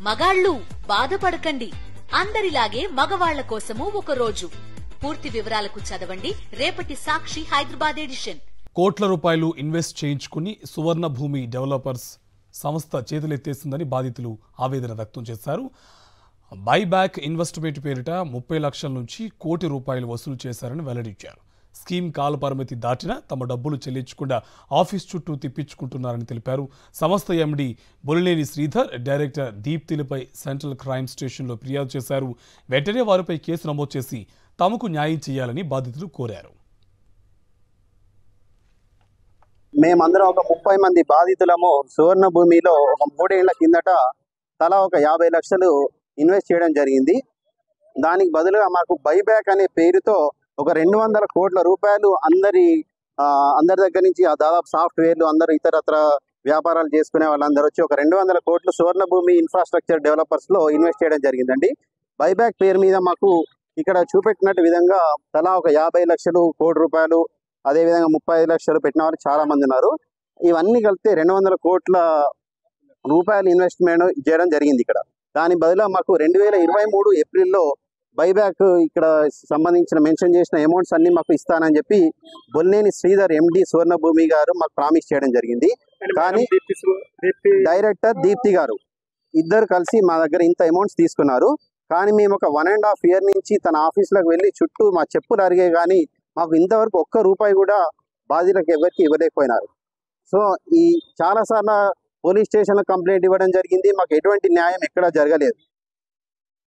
మగాళ్ళు బాధపడకండి అందరిలాగే మగవాళ్ల కోసము ఒక రోజు పూర్తి వివరాలకు చదవండి రేపటి సాక్షి హైదరాబాద్ ఎడిషన్ కోట్ల రూపాయలు ఇన్వెస్ట్ చేయించుకుని సువర్ణ భూమి డెవలపర్స్ సంస్థ చేతులెత్తేసిందని బాధితులు ఆవేదన వ్యక్తం చేశారు బైబ్యాక్ ఇన్వెస్ట్మెంట్ పేరిట ముప్పై లక్షల నుంచి కోటి రూపాయలు వసూలు చేశారని వెల్లడించారు స్కీమ్ కాల పరిమితి దాటినా తమ డబ్బులు చెల్లించకుండా ఆఫీస్ చుట్టూ తిప్పించుకుంటున్నారని తెలిపారు సంస్థ ఎండీ బొలినేని శ్రీధర్ డైరెక్టర్ దీప్తిలపై సెంట్రల్ క్రైమ్ స్టేషన్లో ఫిర్యాదు చేశారు వెంటనే వారిపై కేసు నమోదు చేసి తమకు న్యాయం చేయాలని బాధితులు కోరారు మేమందరం ఒక ముప్పై మంది బాధితులము సువర్ణ భూమిలో ఒక మూడేళ్ల కిందట తలా ఒక యాభై లక్షలు ఇన్వెస్ట్ చేయడం జరిగింది దానికి బదులుగా మాకు బైబ్యాక్ అనే పేరుతో ఒక రెండు వందల కోట్ల రూపాయలు అందరి ఆ, అందరి దగ్గర నుంచి ఆ దాదాపు సాఫ్ట్వేర్లు అందరూ ఇతరత్ర వ్యాపారాలు చేసుకునే వాళ్ళందరూ వచ్చి ఒక రెండు వందల కోట్లు సువర్ణ భూమి ఇన్ఫ్రాస్ట్రక్చర్ డెవలపర్స్ లో ఇన్వెస్ట్ చేయడం జరిగిందండి బైబ్యాక్ పేరు మీద మాకు ఇక్కడ చూపెట్టినట్టు విధంగా తలా ఒక యాభై లక్షలు కోటి రూపాయలు అదే విధంగా ముప్పై ఐదు లక్షలు పెట్టిన వారు చాలా మంది ఉన్నారు ఇవన్నీ కలిపితే రెండు వందల కోట్ల రూపాయలు ఇన్వెస్ట్మెంట్ చేయడం జరిగింది ఇక్కడ దాని బదులు మాకు రెండు వేల ఇరవై మూడు ఏప్రిల్లో బైబ్యాక్ ఇక్కడ సంబంధించిన మెన్షన్ చేసిన అమౌంట్స్ అన్ని మాకు ఇస్తానని చెప్పి బొల్లేని శ్రీధర్ ఎండి సువర్ణభూమి గారు మాకు ప్రామిస్ చేయడం జరిగింది కానీ డైరెక్టర్ దీప్తి గారు ఇద్దరు కలిసి మా దగ్గర ఇంత అమౌంట్స్ తీసుకున్నారు కానీ మేము ఒక వన్ అండ్ హాఫ్ ఇయర్ నుంచి తన ఆఫీస్లోకి వెళ్ళి చుట్టూ మా చెప్పులు అరిగే కానీ మాకు ఇంతవరకు ఒక్క రూపాయి కూడా బాధితులకు ఎవరికి ఇవ్వలేకపోయినారు సో ఈ చాలాసార్లు పోలీస్ స్టేషన్లో కంప్లైంట్ ఇవ్వడం జరిగింది మాకు ఎటువంటి న్యాయం ఎక్కడా జరగలేదు